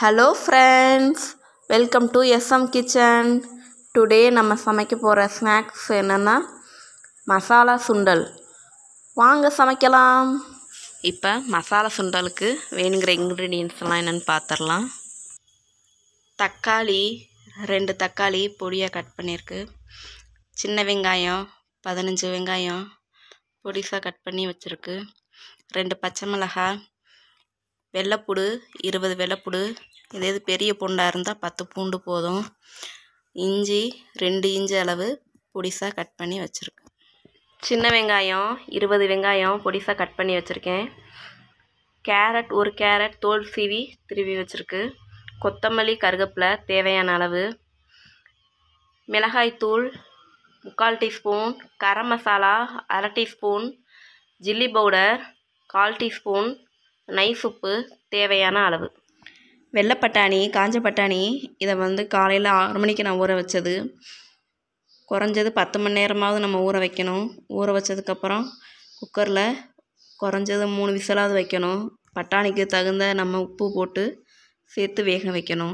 hello friends welcome to SM kitchen today நம்ம சமைக்க போகிற ஸ்நாக்ஸ் என்னென்னா மசாலா சுண்டல் வாங்க சமைக்கலாம் இப்போ மசாலா சுண்டலுக்கு வேணுங்கிற இன்க்ரீடியன்ஸ்லாம் என்னென்னு பார்த்துடலாம் தக்காளி ரெண்டு தக்காளி பொடியாக கட் பண்ணியிருக்கு சின்ன வெங்காயம் பதினஞ்சு வெங்காயம் பொடிசாக கட் பண்ணி வச்சுருக்கு ரெண்டு பச்சை மிளகாய் வெள்ளைப்பூடு இருபது வெள்ளைப்பூடு இதே இது பெரிய பூண்டாக இருந்தால் பத்து பூண்டு போதும் இஞ்சி ரெண்டு இஞ்சி அளவு பொடிசாக கட் பண்ணி வச்சுருக்கு சின்ன வெங்காயம் இருபது வெங்காயம் பொடிசாக கட் பண்ணி வச்சுருக்கேன் கேரட் ஒரு கேரட் தோல் சீவி திருவி வச்சுருக்கு கொத்தமல்லி கருவேப்பிலை தேவையான அளவு மிளகாய்த்தூள் முக்கால் டீஸ்பூன் கரம் மசாலா அரை டீஸ்பூன் ஜில்லி பவுடர் கால் டீஸ்பூன் நைஸ் உப்பு தேவையான அளவு வெள்ளை பட்டாணி காஞ்ச பட்டாணி இதை வந்து காலையில் ஆறு மணிக்கு நான் ஊற வச்சது குறைஞ்சது பத்து மணி நேரமாவது நம்ம ஊற வைக்கணும் ஊற வச்சதுக்கப்புறம் குக்கரில் குறைஞ்சது மூணு விசிலாவது வைக்கணும் பட்டாணிக்கு தகுந்த நம்ம உப்பு போட்டு சேர்த்து வேக வைக்கணும்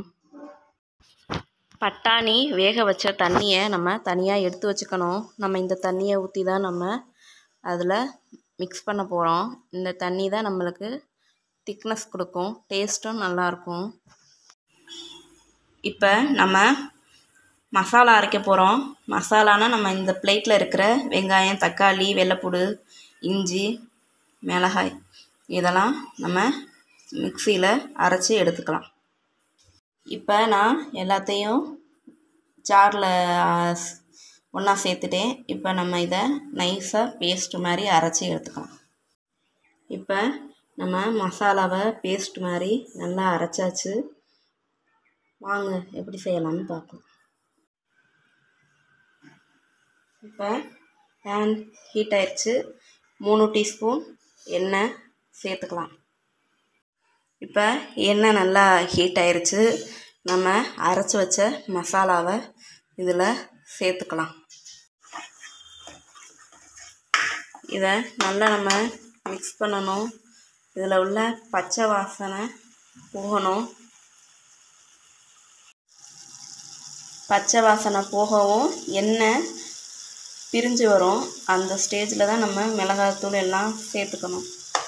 பட்டாணி வேக வச்ச தண்ணியை நம்ம தனியாக எடுத்து வச்சுக்கணும் நம்ம இந்த தண்ணியை ஊற்றி தான் நம்ம அதில் மிக்ஸ் பண்ண போகிறோம் இந்த தண்ணி தான் நம்மளுக்கு திக்னஸ் கொடுக்கும் டேஸ்ட்டும் நல்லாயிருக்கும் இப்போ நம்ம மசாலா அரைக்க போகிறோம் மசாலானா நம்ம இந்த பிளேட்டில் இருக்கிற வெங்காயம் தக்காளி வெள்ளைப்பூடு இஞ்சி மிளகாய் இதெல்லாம் நம்ம மிக்சியில் அரைச்சி எடுத்துக்கலாம் இப்போ நான் எல்லாத்தையும் ஜாரில் ஒன்றா சேர்த்துட்டேன் இப்போ நம்ம இதை நைஸாக பேஸ்ட் மாதிரி அரைச்சி எடுத்துக்கலாம் இப்போ நம்ம மசாலாவை பேஸ்ட் மாதிரி நல்லா அரைச்சாச்சு வாங்க எப்படி செய்யலாம்னு பார்க்கலாம் இப்போ பேன் ஹீட் ஆயிடுச்சு மூணு டீஸ்பூன் எண்ணெய் சேர்த்துக்கலாம் இப்போ எண்ணெய் நல்லா ஹீட் ஆயிடுச்சு நம்ம அரைச்சி வச்ச மசாலாவை இதில் சேர்த்துக்கலாம் இதை நல்லா நம்ம மிக்ஸ் பண்ணணும் இதில் உள்ள பச்சை வாசனை போகணும் பச்சை வாசனை போகவும் எண்ணெய் பிரிஞ்சு வரும் அந்த ஸ்டேஜில் தான் நம்ம மிளகாத்தூள் எல்லாம் சேர்த்துக்கணும்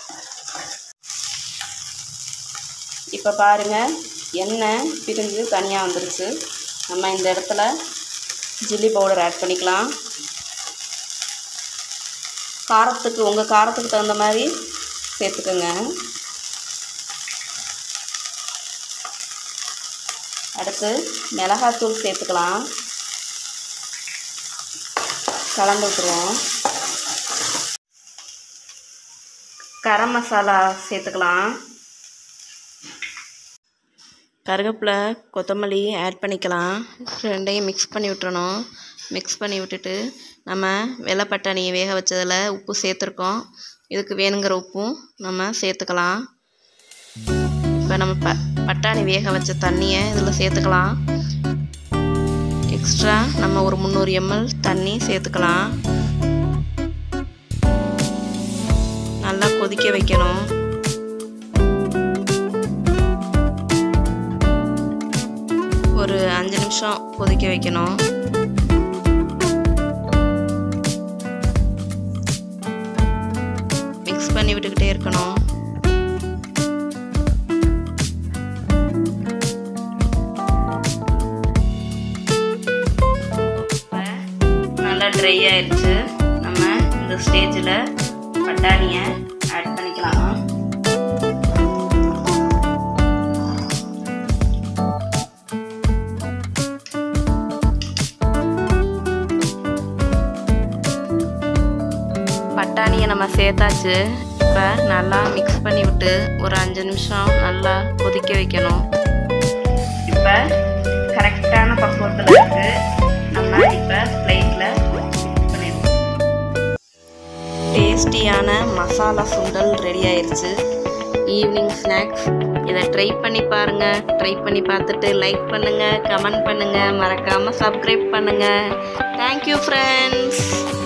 இப்போ பாருங்கள் எண்ணெய் பிரிஞ்சு தனியாக வந்துருச்சு நம்ம இந்த இடத்துல ஜில்லி பவுடர் ஆட் பண்ணிக்கலாம் காரத்துக்கு உங்கள் காரத்துக்கு தகுந்த மாதிரி சேர்த்துக்கோங்க அடுத்து மிளகாத்தூள் சேர்த்துக்கலாம் கலந்து விட்டுருவோம் கரம் மசாலா சேர்த்துக்கலாம் கருவேப்பிலை கொத்தமல்லி ஆட் பண்ணிக்கலாம் ரெண்டையும் மிக்ஸ் பண்ணி விட்டுறணும் மிக்ஸ் பண்ணி விட்டுட்டு நம்ம வெள்ளை பட்டாணியை வேக வச்சதில் உப்பு சேர்த்துருக்கோம் இதுக்கு வேணுங்கிற உப்பும் நம்ம சேர்த்துக்கலாம் இப்போ நம்ம ப பட்டாணி வேக வச்ச தண்ணியை இதில் சேர்த்துக்கலாம் எக்ஸ்ட்ரா நம்ம ஒரு முந்நூறு எம்எல் தண்ணி சேர்த்துக்கலாம் நல்லா கொதிக்க வைக்கணும் ஒரு அஞ்சு நிமிஷம் கொதிக்க வைக்கணும் மிக்ஸ் பண்ணி விட்டுக்கிட்டே இருக்கணும் நல்லா ட்ரை ஆயிடுச்சு நம்ம இந்த ஸ்டேஜில் பட்டாணியை ஆட் பண்ணிக்கலாம் பட்டாணியை நம்ம சேர்த்தாச்சு இப்போ நல்லா மிக்ஸ் பண்ணி விட்டு ஒரு அஞ்சு நிமிஷம் நல்லா கொதிக்க வைக்கணும் இப்போ கரெக்டான பக்குவத்தில் இருக்குது நம்ம இப்போ பிளேட்டில் பண்ணிடுவோம் டேஸ்டியான மசாலா சுண்டல் ரெடி ஆயிடுச்சு ஈவினிங் ஸ்நாக்ஸ் இதை ட்ரை பண்ணி பாருங்கள் ட்ரை பண்ணி பார்த்துட்டு லைக் பண்ணுங்கள் கமெண்ட் பண்ணுங்கள் மறக்காமல் சப்ஸ்கிரைப் பண்ணுங்கள் தேங்க்யூ ஃப்ரெண்ட்ஸ்